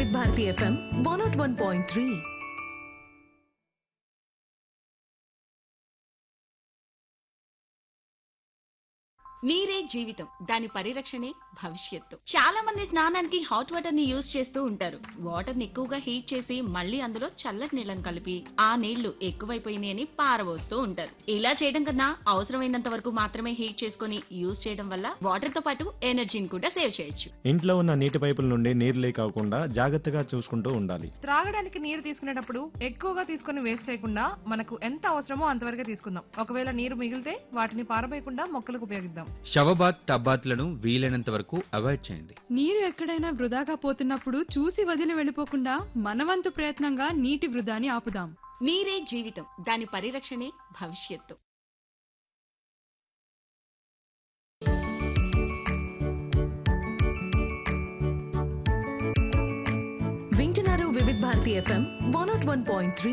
వివిధ Bharati FM one naught one point three నీరే జీవితం దాని పరిరక్షణే భవిష్యత్తు చాలా మంది స్నానానికి హాట్ వాటర్ ని యూజ్ చేస్తూ ఉంటారు వాటర్ ని ఎక్కువగా హీట్ చేసి మళ్ళీ అందులో చల్లటి నీళ్లను కలిపి ఆ నీళ్లు ఎక్కువైపోయినాయి అని పారబోస్తూ ఉంటారు ఇలా చేయడం కన్నా అవసరమైనంత వరకు మాత్రమే హీట్ చేసుకుని యూజ్ చేయడం వల్ల వాటర్ తో పాటు ఎనర్జీని కూడా సేవ్ చేయొచ్చు ఇంట్లో ఉన్న నీటి పైపుల నుండి నీరు లీక్ అవ్వకుండా జాగ్రత్తగా చూసుకుంటూ ఉండాలి త్రాగడానికి నీరు తీసుకునేటప్పుడు ఎక్కువగా తీసుకొని వేస్ట్ చేయకుండా మనకు ఎంత అవసరమో అంతవరకే తీసుకుందాం ఒకవేళ నీరు మిగిలితే వాటిని పారబోయకుండా మొక్కలకు ఉపయోగిద్దాం షవబాత్ టబ్బాత్లను వీలైనంత వరకు అవాయిడ్ చేయండి నీరు ఎక్కడైనా వృధాగా పోతున్నప్పుడు చూసి వదిలి వెళ్ళిపోకుండా మనవంతు ప్రయత్నంగా నీటి వృధాని ఆపుదాం నీరే జీవితం దాని పరిరక్షణే భవిష్యత్తు వింటున్నారు Vividh Bharati FM one naught one point three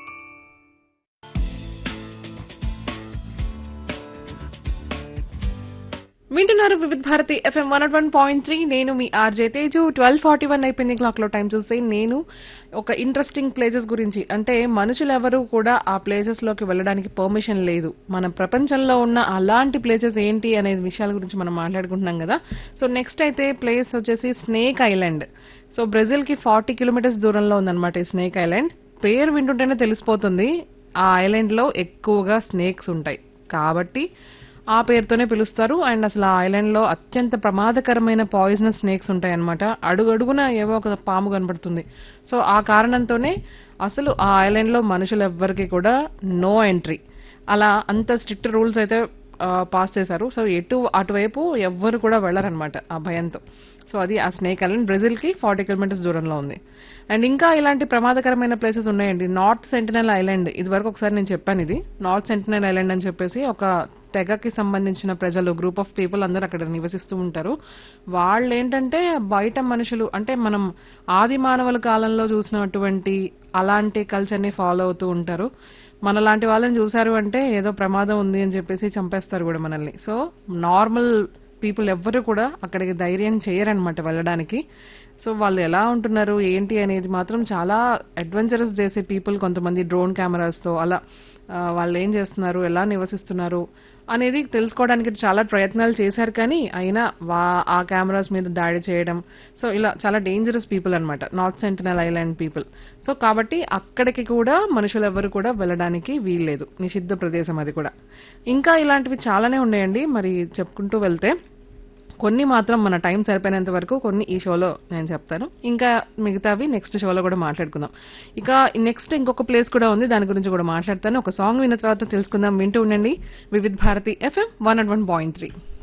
వింటున్నారు Vividh Bharati FM one one point three నేను మీ RJ Teju twelve forty one అయిపోయింది క్లాక్ లో టైం చూస్తే నేను ఒక ఇంట్రెస్టింగ్ ప్లేసెస్ గురించి అంటే మనుషులు ఎవరు కూడా ఆ ప్లేసెస్ లోకి వెళ్ళడానికి పర్మిషన్ లేదు మన ప్రపంచంలో ఉన్న అలాంటి ప్లేసెస్ ఏంటి అనే విషయాల గురించి మనం మాట్లాడుకుంటున్నాం కదా సో నెక్స్ట్ అయితే ప్లేస్ వచ్చేసి స్నేక్ ఐలాండ్ సో బ్రెజిల్ కి ఫార్టీ కిలోమీటర్స్ దూరంలో ఉందన్నమాట ఈ స్నేక్ ఐలాండ్ పేరు వింటుంటేనే తెలిసిపోతుంది ఆ ఐలాండ్ లో ఎక్కువగా స్నేక్స్ ఉంటాయి కాబట్టి ఆ పేరుతోనే పిలుస్తారు అండ్ అసలు ఆ ఐలాండ్ లో అత్యంత ప్రమాదకరమైన పాయిజనస్ స్నేక్స్ ఉంటాయన్నమాట అడుగడుగున ఏవో ఒక పాము కనబడుతుంది సో ఆ కారణంతోనే అసలు ఆ ఐలాండ్ లో మనుషులు ఎవ్వరికి కూడా నో ఎంట్రీ అలా అంత స్ట్రిక్ట్ రూల్స్ అయితే పాస్ చేశారు సో ఎటు అటువైపు ఎవ్వరు కూడా వెళ్ళరనమాట ఆ భయంతో సో అది ఆ స్నేక్ ఐలాండ్ బ్రెజిల్ కి ఫార్టీ కిలోమీటర్స్ దూరంలో ఉంది అండ్ ఇంకా ఇలాంటి ప్రమాదకరమైన ప్లేసెస్ ఉన్నాయండి నార్త్ సెంటినల్ ఐలాండ్ ఇది వరకు ఒకసారి నేను చెప్పాను ఇది నార్త్ సెంటినల్ ఐలాండ్ అని చెప్పేసి ఒక తెగకి సంబంధించిన ప్రజలు గ్రూప్ ఆఫ్ పీపుల్ అందరూ అక్కడ నివసిస్తూ ఉంటారు వాళ్ళు ఏంటంటే బయట మనుషులు అంటే మనం ఆది మానవుల కాలంలో చూసినటువంటి అలాంటి కల్చర్ ని ఫాలో అవుతూ ఉంటారు మనలాంటి వాళ్ళని చూసారు అంటే ఏదో ప్రమాదం ఉంది అని చెప్పేసి చంపేస్తారు కూడా మనల్ని సో నార్మల్ పీపుల్ ఎవ్వరు కూడా అక్కడికి ధైర్యం చేయరనమాట వెళ్ళడానికి సో వాళ్ళు ఎలా ఉంటున్నారు ఏంటి అనేది మాత్రం చాలా అడ్వెంచరస్ చేసే పీపుల్ కొంతమంది డ్రోన్ కెమెరాస్తో అలా ఆ, వాళ్ళు ఏం చేస్తున్నారు ఎలా నివసిస్తున్నారు అనేది తెలుసుకోవడానికి చాలా ప్రయత్నాలు చేశారు కానీ అయినా వా ఆ కెమెరాస్ మీద దాడి చేయడం సో ఇలా చాలా డేంజరస్ పీపుల్ అన్నమాట North Sentinel Island people so కాబట్టి అక్కడికి కూడా మనుషులు ఎవరు కూడా వెళ్ళడానికి వీల్లేదు నిషిద్ధ ప్రదేశం అది కూడా ఇంకా ఇలాంటివి చాలానే ఉన్నాయండి మరి చెప్పుకుంటూ వెళ్తే కొన్ని మాత్రం మన టైం సరిపోయినంత వరకు కొన్ని ఈ షోలో నేను చెప్తాను ఇంకా మిగతావి నెక్స్ట్ షోలో కూడా మాట్లాడుకుందాం ఇక నెక్స్ట్ ఇంకొక ప్లేస్ కూడా ఉంది దాని గురించి కూడా మాట్లాడతాను ఒక సాంగ్ విన్న తర్వాత తెలుసుకుందాం వింటూ ఉండండి Vividh Bharati FM one and one point three